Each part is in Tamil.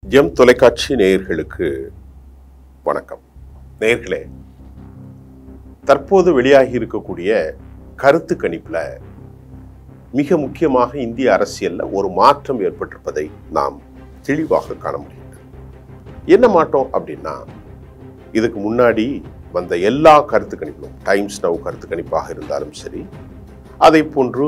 ஜெம் தொலைக்காட்சி நேயர்களுக்கு வணக்கம் நேயர்களே தற்போது வெளியாகி இருக்கக்கூடிய கருத்து கணிப்புல மிக முக்கியமாக இந்திய அரசியல்ல ஒரு மாற்றம் ஏற்பட்டிருப்பதை நாம் தெளிவாக காண முடிகிறது என்ன மாற்றம் அப்படின்னா இதுக்கு முன்னாடி வந்த எல்லா கருத்து கணிப்பும் டைம்ஸ் நவ் கருத்து கணிப்பாக இருந்தாலும் சரி அதை போன்று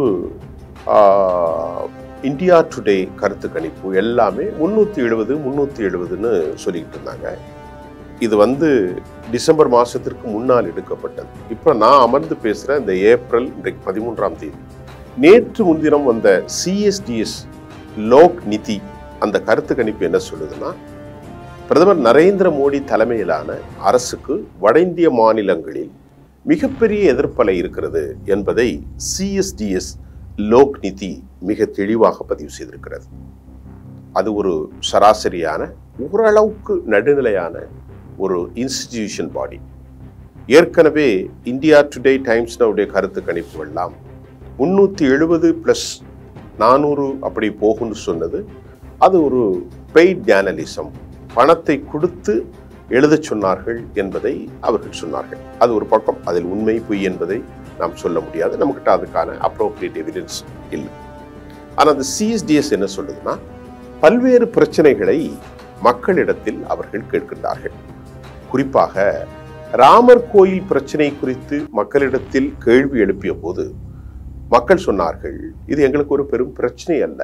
ஆஹ், இந்தியா டுடே கருத்து கணிப்பு எல்லாமே முந்நூற்றி எழுபது முந்நூற்றி எழுபதுன்னு சொல்லிக்கிட்டு இருந்தாங்க இது வந்து டிசம்பர் மாதத்திற்கு முன்னால் எடுக்கப்பட்டது இப்போ நான் அமர்ந்து பேசுகிற இந்த ஏப்ரல் இன்றைக்கு பதிமூன்றாம் தேதி நேற்று முன்தினம் வந்த சிஎஸ்டிஎஸ் லோக் நிதி அந்த கருத்து கணிப்பு என்ன சொல்லுதுன்னா பிரதமர் நரேந்திர மோடி தலைமையிலான அரசுக்கு வட இந்திய மாநிலங்களில் மிகப்பெரிய எதிர்ப்பலை இருக்கிறது என்பதை சிஎஸ்டிஎஸ் லோக் நிதி மிக தெளிவாக பதிவு செய்திருக்கிறது அது ஒரு சராசரியான ஓரளவுக்கு நடுநிலையான ஒரு இன்ஸ்டிடியூஷன் பாடி ஏற்கனவே இந்தியா டுடே டைம்ஸ் நவுடைய கருத்து கணிப்பு எல்லாம் முன்னூற்றி எழுபது ப்ளஸ் நானூறு அப்படி போகும்னு சொன்னது அது ஒரு பெய்ட் ஜேர்னலிசம் பணத்தை கொடுத்து எழுதச் சொன்னார்கள் என்பதை அவர்கள் சொன்னார்கள் அது ஒரு பக்கம் அதில் உண்மை பொய் என்பதை நாம் சொல்ல முடியாது நம்மகிட்ட அதுக்கான அப்ரோப்ரியேட் எவிடன்ஸ் இல்லை ஆனால் அந்த சிஎஸ்டிஎஸ் என்ன சொல்லுதுன்னா பல்வேறு பிரச்சனைகளை மக்களிடத்தில் அவர்கள் கேட்கின்றார்கள் குறிப்பாக ராமர் கோயில் பிரச்சனை குறித்து மக்களிடத்தில் கேள்வி எழுப்பிய போது மக்கள் சொன்னார்கள் இது எங்களுக்கு ஒரு பெரும் பிரச்சனை அல்ல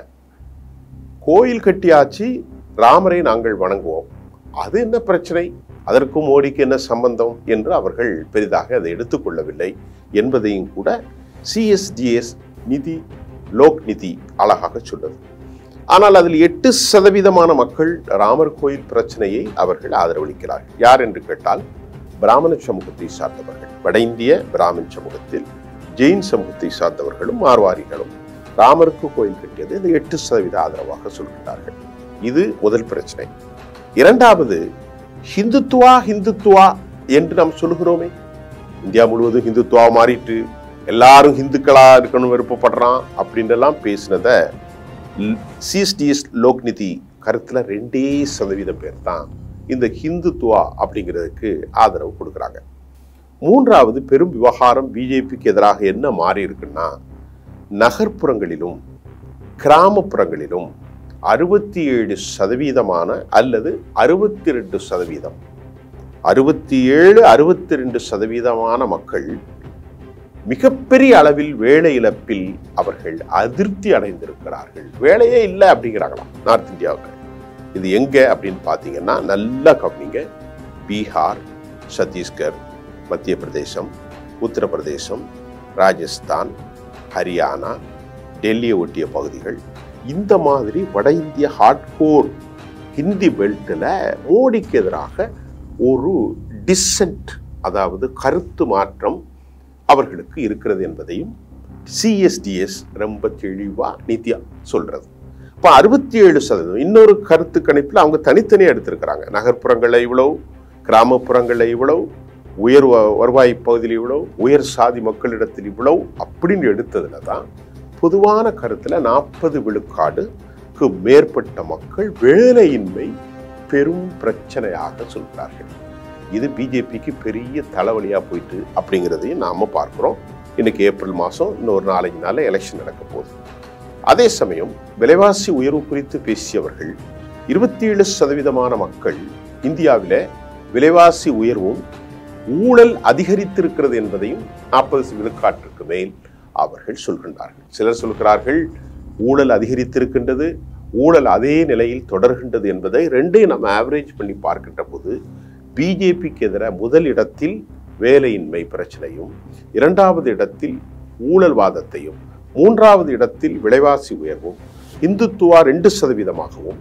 கோயில் கட்டியாச்சு ராமரை நாங்கள் வணங்குவோம் அது என்ன பிரச்சனை அதற்கும் மோடிக்கு என்ன சம்பந்தம் என்று அவர்கள் பெரிதாக அதை எடுத்துக்கொள்ளவில்லை என்பதையும் கூட சிஎஸ்டிஎஸ் நிதி லோக் நிதி அழகாக சொன்னது ஆனால் அதில் எட்டு சதவீதமான மக்கள் ராமர் கோயில் பிரச்சனையை அவர்கள் ஆதரவளிக்கிறார்கள் யார் என்று கேட்டால் பிராமண சமூகத்தை சார்ந்தவர்கள் வட இந்திய பிராமின் சமூகத்தில் ஜெயின் சமூகத்தை சார்ந்தவர்களும் மார்வாரிகளும் ராமருக்கு கோயில் கட்டியது இந்த எட்டு சதவீத ஆதரவாக சொல்கிறார்கள் இது முதல் பிரச்சனை இரண்டாவது ஹிந்துத்துவா ஹிந்துத்துவா என்று நாம் சொல்லுகிறோமே இந்தியா முழுவதும் ஹிந்துத்துவா மாறிட்டு எல்லாரும் ஹிந்துக்களா இருக்கணும் விருப்பப்படுறான் அப்படின்றெல்லாம் பேசினத சிஎஸ்டிஎஸ் லோக்நிதி கருத்துல ரெண்டே சதவீதம் பேர் தான் இந்த ஹிந்துத்துவா அப்படிங்கிறதுக்கு ஆதரவு கொடுக்குறாங்க மூன்றாவது பெரும் விவகாரம் பிஜேபிக்கு எதிராக என்ன மாறி இருக்குன்னா நகர்ப்புறங்களிலும் கிராமப்புறங்களிலும் அறுபத்தி ஏழு சதவீதமான அல்லது அறுபத்தி ரெண்டு சதவீதம் அறுபத்தி ஏழு அறுபத்தி ரெண்டு சதவீதமான மக்கள் மிகப்பெரிய அளவில் வேலை இழப்பில் அவர்கள் அதிருப்தி அடைந்திருக்கிறார்கள் வேலையே இல்லை அப்படிங்கிறாங்களாம் நார்த் இந்தியாவுக்கு இது எங்க அப்படின்னு பார்த்தீங்கன்னா நல்லா கவனிங்க பீகார் சத்தீஸ்கர் மத்திய பிரதேசம் உத்தரப்பிரதேசம் ராஜஸ்தான் ஹரியானா டெல்லியை ஒட்டிய பகுதிகள் இந்த மாதிரி வட இந்திய ஹார்ட்கோர் ஹிந்தி பெல்ட்டில் மோடிக்கு எதிராக ஒரு டிசன்ட் அதாவது கருத்து மாற்றம் அவர்களுக்கு இருக்கிறது என்பதையும் சிஎஸ்டிஎஸ் ரொம்ப தெளிவா நித்யா சொல்றது இப்போ அறுபத்தி ஏழு சதவீதம் இன்னொரு கருத்து கணிப்பில் அவங்க தனித்தனியாக எடுத்திருக்கிறாங்க நகர்ப்புறங்களில் இவ்வளவு கிராமப்புறங்களில் இவ்வளவு உயர் வ- வருவாய் பகுதியில் இவ்வளவு உயர் சாதி மக்களிடத்தில் இவ்வளவு அப்படின்னு எடுத்ததுல தான் பொதுவான கருத்துல நாற்பது விழுக்காடுக்கு மேற்பட்ட மக்கள் வேலையின்மை பெரும் பிரச்சனையாக சொல்கிறார்கள் இது பிஜேபிக்கு பெரிய தலைவலியா போயிட்டு அப்படிங்கிறதையும் நாம பார்க்கிறோம் இன்னைக்கு ஏப்ரல் மாதம் இன்னும் ஒரு நாலஞ்சு நாளில் எலெக்ஷன் நடக்க போகுது அதே சமயம் விலைவாசி உயர்வு குறித்து பேசியவர்கள் இருபத்தி ஏழு சதவீதமான மக்கள் இந்தியாவில விலைவாசி உயர்வும் ஊழல் அதிகரித்திருக்கிறது என்பதையும் நாற்பது விழுக்காட்டிற்கு மேல் அவர்கள் சொல்கின்றார்கள் சிலர் சொல்கிறார்கள் ஊழல் அதிகரித்திருக்கின்றது ஊழல் அதே நிலையில் தொடர்கின்றது என்பதை ரெண்டையும் நம்ம ஆவரேஜ் பண்ணி பார்க்கின்ற போது பிஜேபிக்கு எதிராக முதல் இடத்தில் வேலையின்மை பிரச்சனையும் இரண்டாவது இடத்தில் ஊழல்வாதத்தையும் மூன்றாவது இடத்தில் விலைவாசி உயர்வும் இந்துத்துவா ரெண்டு சதவீதமாகவும்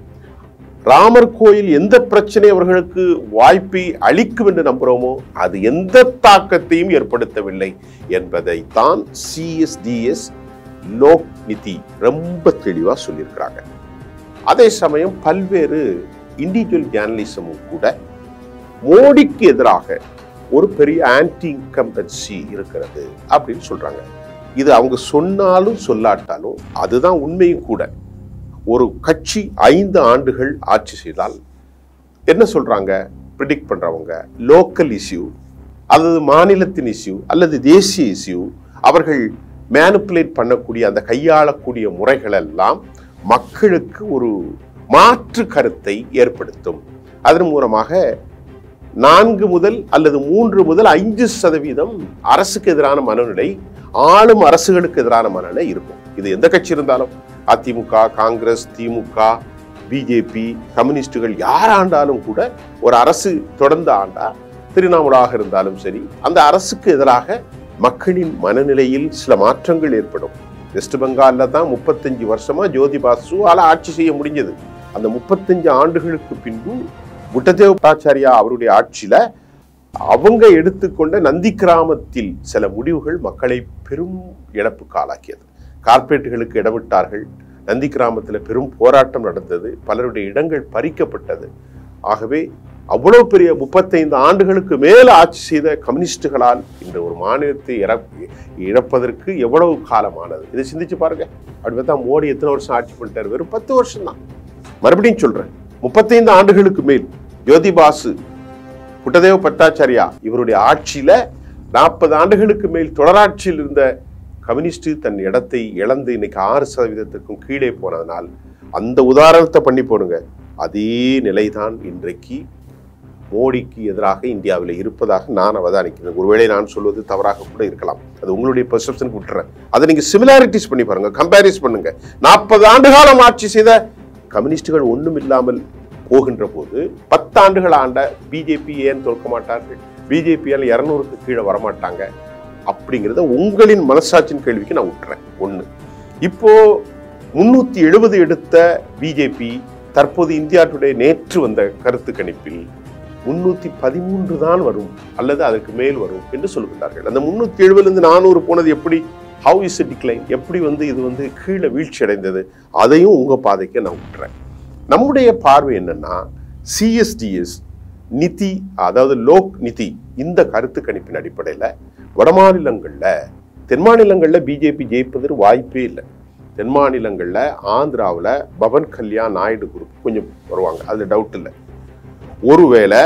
ராமர் கோயில் எந்த பிரச்சனை அவர்களுக்கு வாய்ப்பை அளிக்கும் என்று நம்புகிறோமோ அது எந்த தாக்கத்தையும் ஏற்படுத்தவில்லை என்பதை தான் சிஎஸ்டிஎஸ் லோக் நிதி ரொம்ப தெளிவாக சொல்லியிருக்கிறாங்க அதே சமயம் பல்வேறு இண்டிவிஜுவல் ஜேர்னலிசமும் கூட மோடிக்கு எதிராக ஒரு பெரிய ஆன்டி இன்கம்பன்சி இருக்கிறது அப்படின்னு சொல்றாங்க இது அவங்க சொன்னாலும் சொல்லாட்டாலும் அதுதான் உண்மையும் கூட ஒரு கட்சி ஐந்து ஆண்டுகள் ஆட்சி செய்தால் என்ன சொல்றாங்க ப்ரிடிக்ட் பண்றவங்க லோக்கல் இஷ்யூ அல்லது மாநிலத்தின் இஷ்யூ அல்லது தேசிய இஷ்யூ அவர்கள் மேனுப்புலேட் பண்ணக்கூடிய அந்த கையாளக்கூடிய முறைகள் எல்லாம் மக்களுக்கு ஒரு மாற்று கருத்தை ஏற்படுத்தும் அதன் மூலமாக நான்கு முதல் அல்லது மூன்று முதல் ஐந்து சதவீதம் அரசுக்கு எதிரான மனநிலை ஆளும் அரசுகளுக்கு எதிரான மனநிலை இருக்கும் இது எந்த கட்சி இருந்தாலும் அதிமுக காங்கிரஸ் திமுக பிஜேபி கம்யூனிஸ்டுகள் யார் ஆண்டாலும் கூட ஒரு அரசு தொடர்ந்து ஆண்டா திரிணாமுலாக இருந்தாலும் சரி அந்த அரசுக்கு எதிராக மக்களின் மனநிலையில் சில மாற்றங்கள் ஏற்படும் வெஸ்ட் பெங்கால்ல தான் முப்பத்தஞ்சு வருஷமா ஜோதி பாசுவால ஆட்சி செய்ய முடிஞ்சது அந்த முப்பத்தஞ்சு ஆண்டுகளுக்கு பின்பு புட்டதேவ பட்டாச்சாரியா அவருடைய ஆட்சியில அவங்க எடுத்துக்கொண்ட நந்தி கிராமத்தில் சில முடிவுகள் மக்களை பெரும் இழப்புக்கு ஆளாக்கியது கார்ப்பரேட்டுகளுக்கு இடமிட்டார்கள் நந்தி கிராமத்தில் பெரும் போராட்டம் நடந்தது பலருடைய இடங்கள் பறிக்கப்பட்டது ஆகவே அவ்வளவு பெரிய முப்பத்தைந்து ஆண்டுகளுக்கு மேல் ஆட்சி செய்த கம்யூனிஸ்டுகளால் இந்த ஒரு மாநிலத்தை இறப்- இழப்பதற்கு எவ்வளவு காலமானது இதை சிந்திச்சு பாருங்க அப்படி பார்த்தா மோடி எத்தனை வருஷம் ஆட்சி பண்ணிட்டாரு வெறும் பத்து வருஷம் தான் மறுபடியும் சொல்றேன் முப்பத்தைந்து ஆண்டுகளுக்கு மேல் ஜோதி பாசு புட்டதேவ பட்டாச்சாரியா இவருடைய ஆட்சியில நாற்பது ஆண்டுகளுக்கு மேல் தொடராட்சியில் இருந்த கம்யூனிஸ்ட் தன் இடத்தை இழந்து இன்னைக்கு ஆறு சதவீதத்துக்கும் கீழே போனதனால் அந்த உதாரணத்தை பண்ணி போடுங்க அதே நிலைதான் இன்றைக்கு மோடிக்கு எதிராக இந்தியாவில் இருப்பதாக நான் அவதானிக்கிறேன் ஒருவேளை நான் சொல்வது தவறாக கூட இருக்கலாம் அது உங்களுடைய பெர்செப்ஷனுக்கு விட்டுறேன் அதை நீங்க சிமிலாரிட்டிஸ் பண்ணி பாருங்க கம்பேரிஸ் பண்ணுங்க நாற்பது ஆண்டு காலம் ஆட்சி செய்த கம்யூனிஸ்டுகள் ஒண்ணும் இல்லாமல் போகின்ற போது பத்து ஆண்டுகள் ஆண்ட பிஜேபி ஏன் தோற்க மாட்டார்கள் பிஜேபியால் இருநூறுக்கு கீழே வரமாட்டாங்க அப்படிங்கிறத உங்களின் மனசாட்சியின் கேள்விக்கு நான் விட்டுறேன் ஒண்ணு இப்போ முன்னூத்தி எழுபது எடுத்த பிஜேபி தற்போது இந்தியா டுடே நேற்று வந்த கருத்து கணிப்பில் முன்னூத்தி பதிமூன்று தான் வரும் அல்லது அதற்கு மேல் வரும் என்று சொல்லுகின்றார்கள் அந்த முன்னூத்தி எழுபதுல இருந்து நானூறு போனது எப்படி ஹவு இஸ் டிக்ளைன் எப்படி வந்து இது வந்து கீழே வீழ்ச்சி அடைந்தது அதையும் உங்க பாதைக்கு நான் விட்டுறேன் நம்முடைய பார்வை என்னன்னா சிஎஸ்டிஎஸ் நிதி அதாவது லோக் நிதி இந்த கருத்து கணிப்பின் அடிப்படையில் வடமாநிலங்கள்ல தென் மாநிலங்கள்ல பிஜேபி ஜெயிப்பதற்கு வாய்ப்பே இல்லை தென் மாநிலங்கள்ல ஆந்திராவில் பவன் கல்யாண் நாயுடு குரூப் கொஞ்சம் வருவாங்க அதுல டவுட் இல்லை ஒருவேளை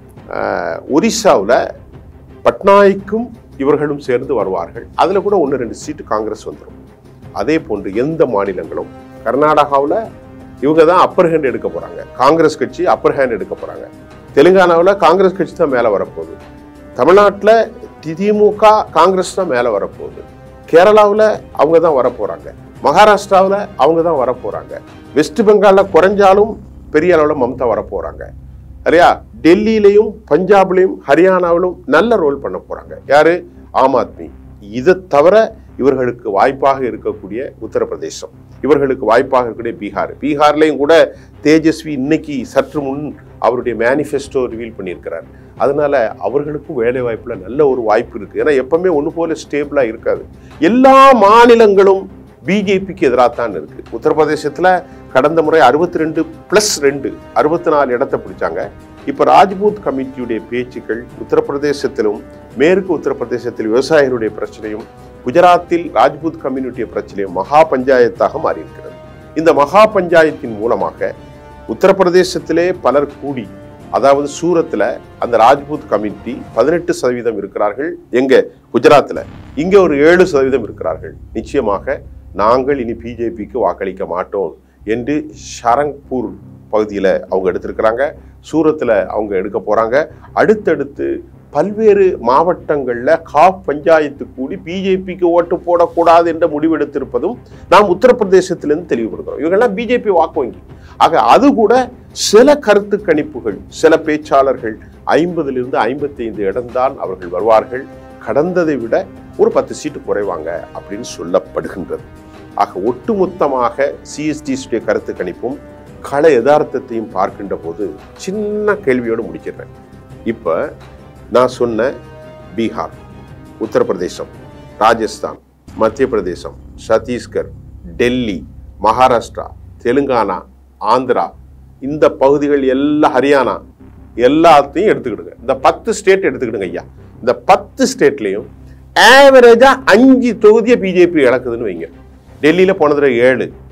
ஆஹ், ஒரிசாவுல பட்நாய்க்கும் இவர்களும் சேர்ந்து வருவார்கள் அதுல கூட ஒன்று ரெண்டு சீட்டு காங்கிரஸ் வந்துடும் அதே போன்று எந்த மாநிலங்களும் கர்நாடகாவில் இவங்க தான் அப்பர் ஹேண்ட் எடுக்க போறாங்க காங்கிரஸ் கட்சி அப்பர் ஹேண்ட் எடுக்க போறாங்க தெலுங்கானாவில் காங்கிரஸ் கட்சி தான் மேலே வரப்போகுது தமிழ்நாட்டில் திமுக காங்கிரஸ் தான் மேலே வரப்போகுது கேரளாவில் அவங்க தான் வரப்போறாங்க மகாராஷ்டிராவில் அவங்க தான் வரப்போறாங்க வெஸ்ட் பெங்காலில் குறைஞ்சாலும் பெரிய அளவில் மம்தா வரப்போறாங்க சரியா டெல்லியிலையும் பஞ்சாப்லையும் ஹரியானாவிலும் நல்ல ரோல் பண்ண போறாங்க யாரு ஆம் ஆத்மி இதை தவிர இவர்களுக்கு வாய்ப்பாக இருக்கக்கூடிய உத்தரப்பிரதேசம் இவர்களுக்கு வாய்ப்பாக இருக்கக்கூடிய பீகார் பீகார்லையும் கூட தேஜஸ்வி இன்னைக்கு சற்று முன் அவருடைய மேனிஃபெஸ்டோ ரிவீல் பண்ணியிருக்கிறார் அதனால அவர்களுக்கும் வேலை வாய்ப்புல நல்ல ஒரு வாய்ப்பு இருக்கு ஏன்னா எப்பவுமே ஒன்று போல ஸ்டேபிளா இருக்காது எல்லா மாநிலங்களும் பிஜேபிக்கு எதிராக தான் இருக்கு உத்தரப்பிரதேசத்துல கடந்த முறை அறுபத்தி ரெண்டு பிளஸ் ரெண்டு அறுபத்தி நாலு இடத்தை பிடிச்சாங்க இப்ப ராஜ்பூத் கமிட்டியுடைய பேச்சுக்கள் உத்தரப்பிரதேசத்திலும் மேற்கு உத்தரப்பிரதேசத்தில் விவசாயிகளுடைய பிரச்சனையும் குஜராத்தில் ராஜ்பூத் கம்யூனிட்டிய பிரச்சனையும் மகா பஞ்சாயத்தாக மாறியிருக்கிறது இந்த மகா பஞ்சாயத்தின் மூலமாக உத்தரப்பிரதேசத்திலே பலர் கூடி அதாவது சூரத்துல அந்த ராஜ்பூத் கமிட்டி பதினெட்டு சதவீதம் இருக்கிறார்கள் எங்க குஜராத்ல இங்க ஒரு ஏழு சதவீதம் இருக்கிறார்கள் நிச்சயமாக நாங்கள் இனி பிஜேபிக்கு வாக்களிக்க மாட்டோம் என்று ஷரங்பூர் பகுதியில் அவங்க எடுத்திருக்கிறாங்க சூரத்தில் அவங்க எடுக்க போறாங்க அடுத்தடுத்து பல்வேறு மாவட்டங்களில் காப் பஞ்சாயத்து கூடி பிஜேபிக்கு ஓட்டு போடக்கூடாது என்ற முடிவெடுத்திருப்பதும் நாம் உத்தரப்பிரதேசத்திலிருந்து தெளிவுபடுத்துறோம் இவங்கெல்லாம் பிஜேபி வாக்கு வங்கி ஆக அது கூட சில கருத்து கணிப்புகள் சில பேச்சாளர்கள் ஐம்பதிலிருந்து ஐம்பத்தி ஐந்து இடம்தான் அவர்கள் வருவார்கள் கடந்ததை விட ஒரு பத்து சீட்டு குறைவாங்க அப்படின்னு சொல்லப்படுகின்றது ஆக ஒட்டுமொத்தமாக சிஎஸ்டிஸுடைய கருத்து கணிப்பும் கள யதார்த்தத்தையும் பார்க்கின்ற போது சின்ன கேள்வியோடு முடிச்சிடுறேன் இப்போ நான் சொன்ன பீகார் உத்தரப்பிரதேசம் ராஜஸ்தான் மத்திய பிரதேசம் சத்தீஸ்கர் டெல்லி மகாராஷ்டிரா தெலுங்கானா ஆந்திரா இந்த பகுதிகள் எல்லாம் ஹரியானா எல்லாத்தையும் எடுத்துக்கிடுங்க இந்த பத்து ஸ்டேட் எடுத்துக்கிடுங்க ஐயா இந்த பத்து ஸ்டேட்லையும் ஆவரேஜா அஞ்சு தொகுதியை பிஜேபி இழக்குதுன்னு வைங்க டெல்லியில போன தடவை ஏழு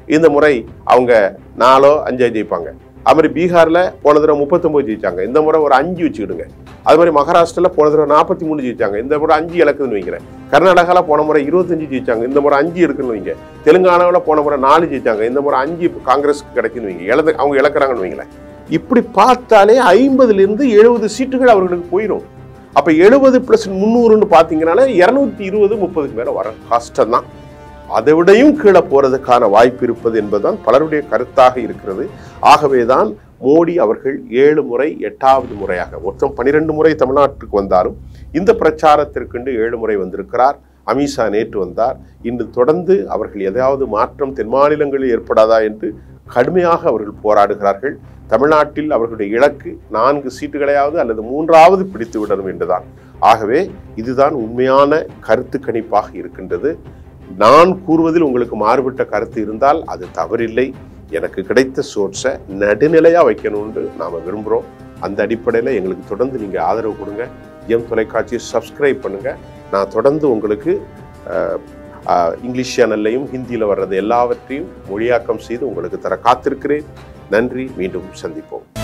இந்த முறை அவங்க நாலோ அஞ்சோ ஜெயிப்பாங்க அது மாதிரி பீகார்ல போன தடவை முப்பத்தொன்பது ஜெயிச்சாங்க இந்த முறை ஒரு அஞ்சு வச்சுக்கிடுங்க அது மாதிரி மகாராஷ்டிரால போன தடவை நாற்பத்தி மூணு ஜெயிச்சாங்க இந்த முறை அஞ்சு இலக்குதுன்னு வைக்கிறேன் கர்நாடகால போன முறை இருபத்தஞ்சு ஜெயிச்சாங்க இந்த முறை அஞ்சு இருக்குன்னு வைங்க தெலுங்கானாவில் போன முறை நாலு ஜெயிச்சாங்க இந்த முறை அஞ்சு காங்கிரஸுக்கு கிடைக்குன்னு வைங்க இழந்து அவங்க இழக்கிறாங்கன்னு வைங்களேன் இப்படி பார்த்தாலே ஐம்பதுல இருந்து எழுபது சீட்டுகள் அவர்களுக்கு போயிடும் அப்ப எழுபது பிளஸ் முந்நூறுன்னு பார்த்தீங்கன்னாலே இருநூத்தி இருபது முப்பதுக்கு மேல வர கஷ்டம் தான் அதை விடையும் கீழே போறதுக்கான வாய்ப்பு இருப்பது என்பதுதான் பலருடைய கருத்தாக இருக்கிறது ஆகவேதான் மோடி அவர்கள் ஏழு முறை எட்டாவது முறையாக மொத்தம் பனிரெண்டு முறை தமிழ்நாட்டுக்கு வந்தாலும் இந்த பிரச்சாரத்திற்கென்று ஏழு முறை வந்திருக்கிறார் அமித்ஷா நேற்று வந்தார் இன்று தொடர்ந்து அவர்கள் எதையாவது மாற்றம் தென் மாநிலங்களில் ஏற்படாதா என்று கடுமையாக அவர்கள் போராடுகிறார்கள் தமிழ்நாட்டில் அவர்களுடைய இலக்கு நான்கு சீட்டுகளையாவது அல்லது மூன்றாவது பிடித்து விடணும் என்றுதான் ஆகவே இதுதான் உண்மையான கருத்து கணிப்பாக இருக்கின்றது நான் கூறுவதில் உங்களுக்கு மாறுபட்ட கருத்து இருந்தால் அது தவறில்லை எனக்கு கிடைத்த சோர்ஸை நடுநிலையா வைக்கணும்னு நாம விரும்புகிறோம் அந்த அடிப்படையில் எங்களுக்கு தொடர்ந்து நீங்கள் ஆதரவு கொடுங்க எம் தொலைக்காட்சியை சப்ஸ்கிரைப் பண்ணுங்க நான் தொடர்ந்து உங்களுக்கு அஹ், அஹ், இங்கிலீஷ் சேனல்லையும் ஹிந்தியில் வர்றது எல்லாவற்றையும் மொழியாக்கம் செய்து உங்களுக்கு தர காத்திருக்கிறேன் நன்றி மீண்டும் சந்திப்போம்